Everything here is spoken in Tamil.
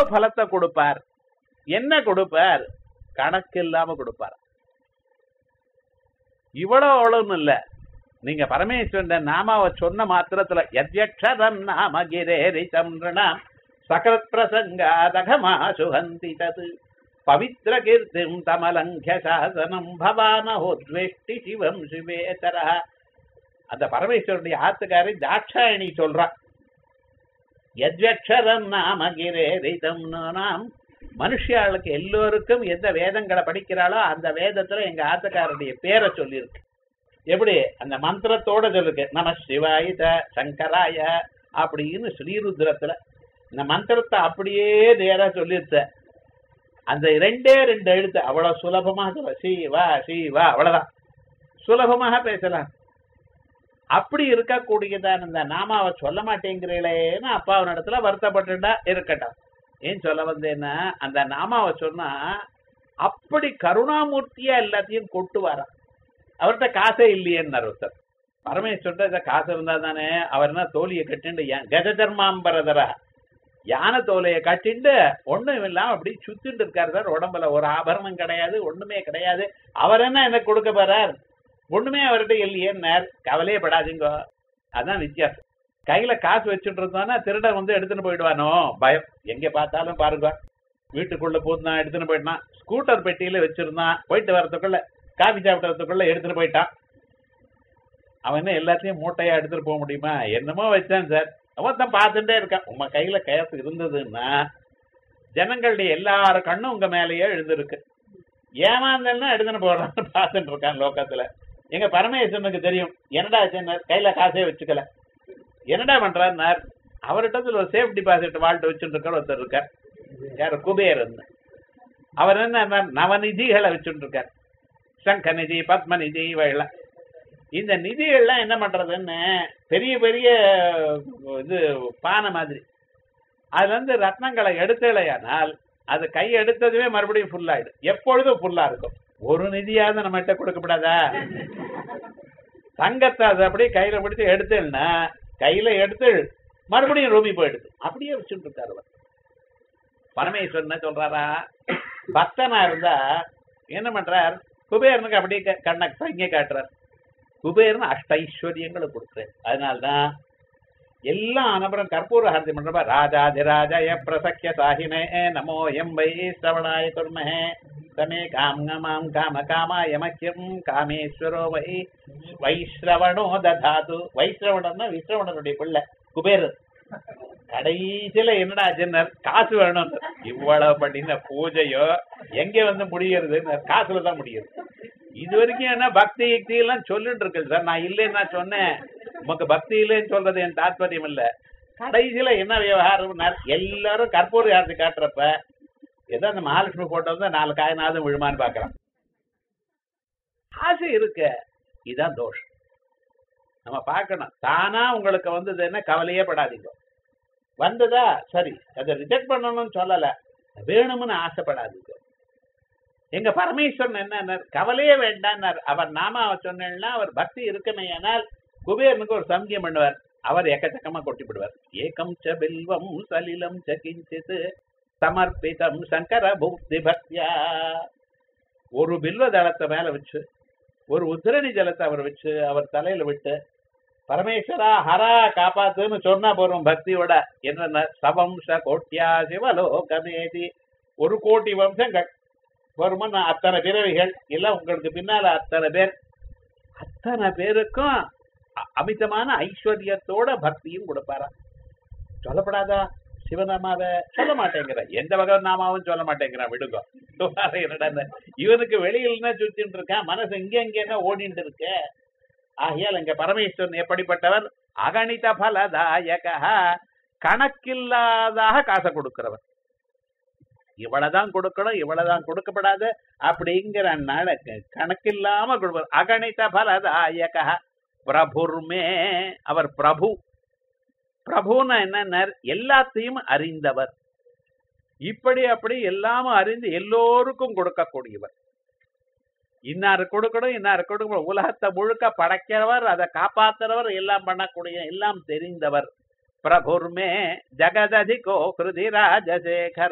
எவ்வளவு பலத்தை கொடுப்பார் என்ன கொடுப்பார் கணக்கு இல்லாம கொடுப்பார் இவ்வளவு அவ்வளவுன்னு இல்ல நீங்க பரமேஸ்வரன் நாமாவை சொன்ன மாத்திரத்துல யத்யக்ஷரம் நாம கிரேரி சம்ரணாம் சகத் பிரசங்காதகமா சுகந்தி தது பவித்ர கீர்த்திம் தமலங்கிய சாசனம் பவானஹோத்வேஷ்டி சிவம் சிவேதர அந்த பரமேஸ்வரனுடைய ஆத்துக்காரி தாட்சாயணி சொல்றா யத்வக்ஷரம் நாம கிரேரிதம் நாம் மனுஷியாளுக்கு எல்லோருக்கும் எந்த வேதங்களை படிக்கிறாளோ அந்த வேதத்துல எங்க ஆத்துக்காரருடைய பேரை சொல்லியிருக்கு எப்படி அந்த மந்திரத்தோட சொல்லிருக்கு நம சிவாயுத சங்கராய அப்படின்னு ஸ்ரீருத்ரத்துல இந்த மந்திரத்தை அப்படியே நேரா சொல்லிருத்த அந்த ரெண்டே ரெண்டு எழுத்து அவ்வளவு சுலபமாக சொல்ல சிவா சிவா அவ்வளவுதான் சுலபமாக பேசலாம் அப்படி இருக்கக்கூடியதான் இந்த நாமாவை சொல்ல மாட்டேங்கிறீங்களேன்னு அப்பாவின் இடத்துல வருத்தப்பட்டுட்டா இருக்கட்டும் ஏன் சொல்ல வந்தேன்னா அந்த நாமாவை சொன்னா அப்படி கருணாமூர்த்தியா எல்லாத்தையும் கொட்டு வர அவர்கிட்ட காசே இல்லையேன்னார் ஒருத்தர் பரமேஸ்வரன் இதை காசு இருந்தா தானே அவர் என்ன தோழியை கட்டிண்டு ஏன் கஜதர்மாம்பரதரா யானை தோலையை கட்டிண்டு ஒண்ணும் இல்லாம அப்படி சுத்திட்டு இருக்காரு சார் உடம்புல ஒரு ஆபரணம் கிடையாது ஒண்ணுமே கிடையாது அவர் என்ன எனக்கு கொடுக்க போறார் ஒண்ணுமே அவர்கிட்ட இல்லையேன்னார் கவலையே படாதீங்க அதான் வித்தியாசம் கையில காசு வச்சுட்டு இருந்தோம்னா திருடன் வந்து எடுத்துன்னு போயிடுவானோ பயம் எங்க பார்த்தாலும் பாருங்க வீட்டுக்குள்ள பூந்தான் எடுத்துன்னு போயிட்டான் ஸ்கூட்டர் பெட்டியில வச்சிருந்தான் போயிட்டு வரதுக்குள்ள காபி சாப்பிடறதுக்குள்ள எடுத்துட்டு போயிட்டான் அவன் என்ன எல்லாத்தையும் மூட்டையா எடுத்துட்டு போக முடியுமா என்னமோ வச்சான் சார் அவன் தான் பார்த்துட்டே இருக்கான் உங்க கையில கேஸ் இருந்ததுன்னா ஜனங்களுடைய எல்லார கண்ணும் உங்க மேலேயே எழுந்திருக்கு ஏமாந்தல்னா எடுத்துன்னு போடுறான்னு பார்த்துட்டு இருக்கான் லோகத்துல எங்க பரமேஸ்வரனுக்கு தெரியும் என்னடா ஆச்சுன்னார் கையில காசே வச்சுக்கல என்னடா பண்றாருனார் அவர்கிட்ட ஒரு சேஃப் டிபாசிட் வாழ்ட்டு வச்சுட்டு இருக்கார் ஒருத்தர் இருக்கார் யார் குபேரன் அவர் என்ன நவநிதிகளை வச்சுட்டு இருக்கார் சங்க நிதி பத்ம நிதி இவைகளை இந்த நிதிகள்லாம் என்ன பண்றதுன்னு பெரிய பெரிய இது பானை மாதிரி அதுல இருந்து ரத்னங்களை எடுத்தலையானால் அது கை எடுத்ததுமே மறுபடியும் ஃபுல் ஆயிடும் எப்பொழுதும் ஃபுல்லா இருக்கும் ஒரு நிதியாவது நம்ம கிட்ட கொடுக்கப்படாதா தங்கத்தை அதை அப்படியே கையில பிடிச்சு எடுத்தேன்னா கையில எடுத்து மறுபடியும் ரூமி போயிடுது அப்படியே வச்சுட்டு இருக்காரு அவர் பரமேஸ்வரன் என்ன சொல்றாரா பக்தனா இருந்தா என்ன பண்றார் குபேரனுக்கு அப்படியே க- கண்ணை சைங்க காட்டுறார் குபேரன் அஷ்டைஸ்வரியங்களை கொடுக்குறேன் அதனால்தான் எல்லாம் அனபரம் கற்பூர ஹாரதி பண்றப்ப ராஜாதிராஜய பிரசக்கிய சாகினே நமோ எம் வை சிரவணாய துர்மஹே தமே காமமாம் காம காமாய மக்கியம் காமேஸ்வரோ வை வைஸ்ரவணோ ததாது வைஸ்ரவணம்னா விஸ்ரவணனுடைய பிள்ளை குபேரன் கடைசியில என்னடா ஆச்சுன்னார் காசு வேணும் இவ்வளவு பண்ணின பூஜையோ எங்க வந்து முடியறது காசுல தான் முடியுது இது வரைக்கும் என்ன பக்தி யுக்தி எல்லாம் சொல்லிட்டு இருக்கு சார் நான் இல்லைன்னு நான் சொன்னேன் உமக்கு பக்தி இல்லைன்னு சொல்றது என் தாத்பரியம் இல்ல கடைசியில என்ன விவகாரம் எல்லாரும் கற்பூர யாத்திரை காட்டுறப்ப ஏதோ அந்த மகாலட்சுமி போட்டோ வந்து நாலு காயினாவது விழுமான்னு பாக்குறான் ஆசை இருக்கு இதான் தோஷம் நம்ம பார்க்கணும் தானா உங்களுக்கு வந்ததுன்னா கவலையே படாதீங்க வந்ததா சரி அதை ரிஜெக்ட் பண்ணணும்னு சொல்லல வேணும்னு ஆசைப்படாதீங்க எங்க பரமேஸ்வரன் என்ன கவலையே வேண்டான்னார் அவர் நாம சொன்னா அவர் பக்தி இருக்குமே ஆனால் குபேரனுக்கு ஒரு சங்கியம் பண்ணுவார் அவர் எக்கச்சக்கமா கொட்டி விடுவார் ஏகம் ச பில்வம் சலிலம் ச கிஞ்சித் சமர்ப்பிதம் சங்கர பூக்தி பக்தியா ஒரு பில்வ தளத்தை மேல வச்சு ஒரு உத்திரணி ஜலத்தை அவர் வச்சு அவர் தலையில விட்டு பரமேஸ்வரா ஹரா காப்பாத்துன்னு சொன்னா போறோம் பக்தியோட என்ன சவம்ச கோட்டியா சிவலோகமேதி ஒரு கோடி வம்சங்கள் வருமன் அத்தனை பிறவிகள் எல்லாம் உங்களுக்கு பின்னால அத்தனை பேர் அத்தனை பேருக்கும் அ- அமிதமான ஐஸ்வர்யத்தோட பக்தியும் கொடுப்பாரா சொல்லப்படாதா சிவநாமாவை சொல்ல மாட்டேங்கிற எந்த வகை நாமாவும் சொல்ல மாட்டேங்கிறான் விடுங்க வேற என்னடா இந்த இவனுக்கு வெளியில சுத்திட்டு இருக்கான் மனசு இங்க இங்க என்ன ஓடிட்டு இருக்க ஆகையால் இங்க பரமேஸ்வரன் எப்படிப்பட்டவர் அகணித பலதாயக கணக்கில்லாதாக காசை கொடுக்கிறவர் இவ்வளவுதான் கொடுக்கணும் இவ்வளவுதான் கொடுக்கப்படாது அப்படிங்கிற நட கணக்கில்லாம கொடுப்பார் அகணித பலதாயக பிரபுர்மே அவர் பிரபு பிரபுன்னா என்ன எல்லாத்தையும் அறிந்தவர் இப்படி அப்படி எல்லாமும் அறிந்து எல்லோருக்கும் கொடுக்கக்கூடியவர் இன்னாரு கொடுக்கணும் இன்னாரு கொடுக்கணும் உலகத்தை முழுக்க படைக்கிறவர் அதை காப்பாத்துறவர் எல்லாம் பண்ணக்கூடிய எல்லாம் தெரிந்தவர் பிரபுர்மே ஜகததிகோ கிருதி ராஜசேகர்